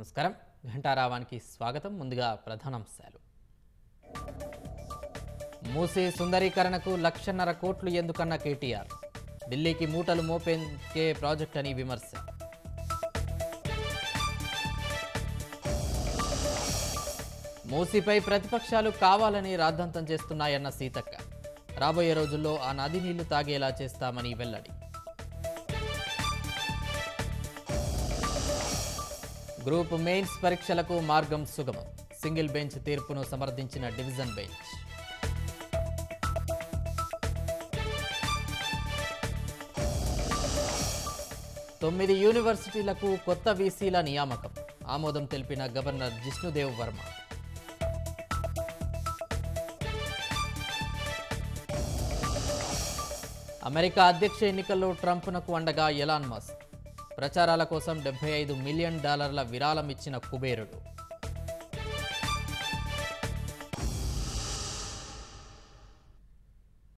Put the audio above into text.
నమస్కారం ఘంటారావానికి స్వాగతం ముందుగా ప్రధానాంశాలు మూసీ సుందరీకరణకు లక్షన్నర కోట్లు ఎందుకన్న కేటీఆర్ ఢిల్లీకి మూటలు మోపేందుకే ప్రాజెక్ట్ అని విమర్శ మూసీపై ప్రతిపక్షాలు కావాలని రాద్ధాంతం చేస్తున్నాయన్న సీతక్క రాబోయే రోజుల్లో ఆ నది నీళ్లు తాగేలా చేస్తామని వెల్లడి గ్రూప్ మెయిన్స్ పరీక్షలకు మార్గం సుగమం సింగిల్ బెంచ్ తీర్పును సమర్థించిన డివిజన్ బెంచ్ తొమ్మిది యూనివర్సిటీలకు కొత్త వీసీల నియామకం ఆమోదం తెలిపిన గవర్నర్ జిష్ణుదేవ్ వర్మ అమెరికా అధ్యక్ష ఎన్నికల్లో ట్రంప్నకు అండగా ఎలాన్ మస్క్ ప్రచారాల కోసం డెబ్బై ఐదు మిలియన్ డాలర్ల విరాళం ఇచ్చిన కుబేరుడు